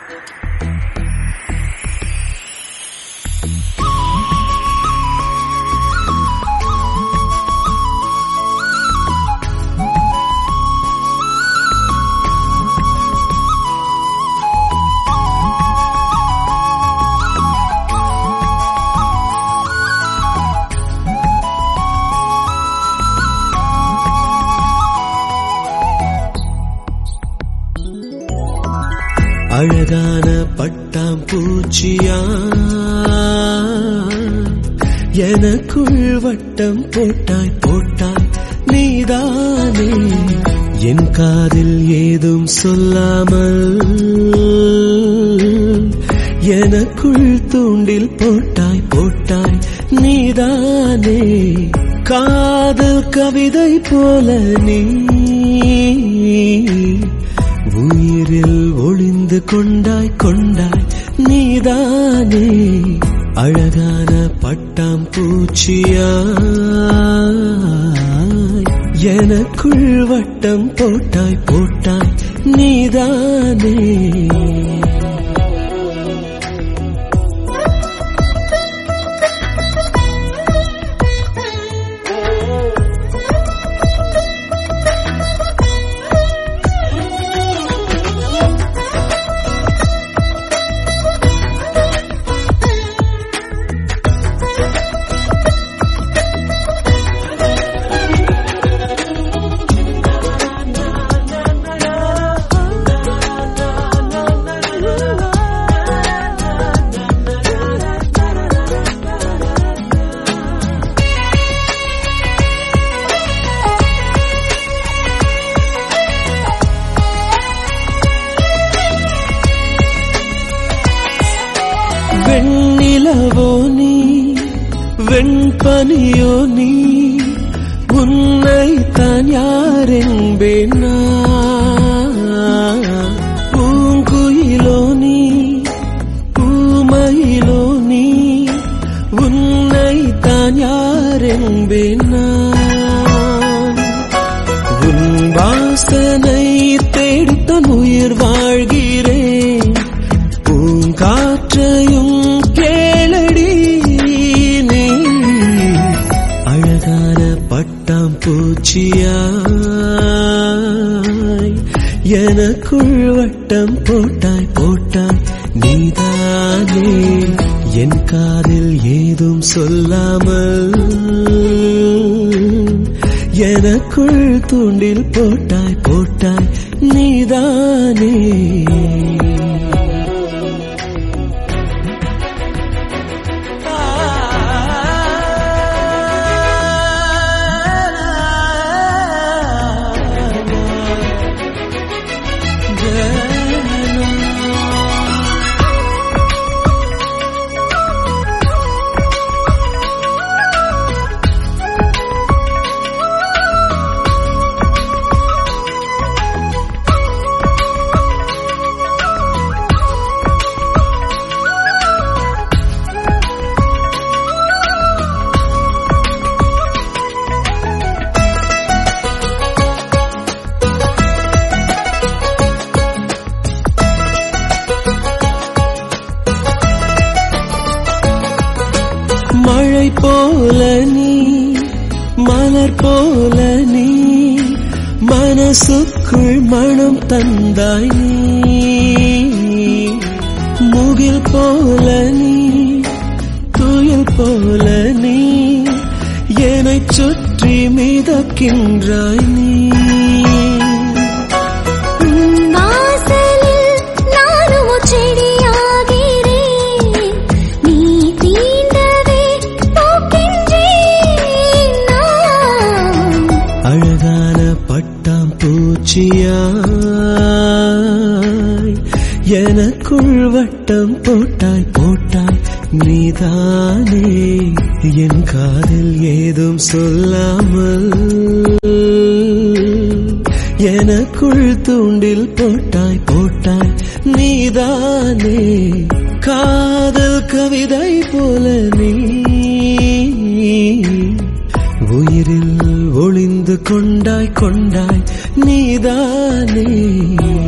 அழகான பட்டாம் பூச்சியா எனக்குள் வட்டம் போட்டாய் போட்டாய் நீதானே என் காதில் ஏதும் சொல்லாமல் எனக்குள் தூண்டில் போட்டாய் போட்டாய் நீதானே காதல் கவிதை போல நீ உயிரில் ஒளிந்து கொண்டாய் கொண்டாய் நீதானே அழகான பட்டாம் பூச்சியாய் எனக்குள் வட்டம் போட்டாய் போட்டாய் நீதானே வெண்ணிலவோ நீ வெண்பனியோ நீ உன்னை தான் யாரென்பேன் நான். பூங்குயிலோ நீ பூமயிலோ நீ உன்னை தான் யாரென்பேன் நான். உன் வாசனை தேடித்தான் உயிர் வாழ்கிறேன் பூங்காற்றையும் கேளடி நீ அழகான பட்டாம் பூச்சியாய் எனக்குள் வட்டம் போட்டாய் போட்டாய் நீதானே என் காதில் ஏதும் சொல்லாமல் எனக்குள் தூண்டில் போட்டாய் போட்டாய் நீதானே மழை போல நீ மலர் போல நீ மனசுக்குள் மனம் தந்தாய் நீ முகில் போல நீ துயில் போல நீ என்னைச் சுற்றி மிதக்கின்றாய் நீ வாசலில் நானும் செடியாகிறேன் நீ தீண்டவே போக்கின்றேன் நான் அழகான பட்டாம் பூச்சியாய் எனக்குள் வட்டம் போட்டாய் போட்டாய் நீதானே என் காதில் ஏதும் சொல்லாமல் எனக்குள் தூண்டில் போட்டாய் போட்டாய் நீதானே காதல் கவிதை போல நீ உயிரில் ஒளிந்து கொண்டாய் கொண்டாய் நீதானே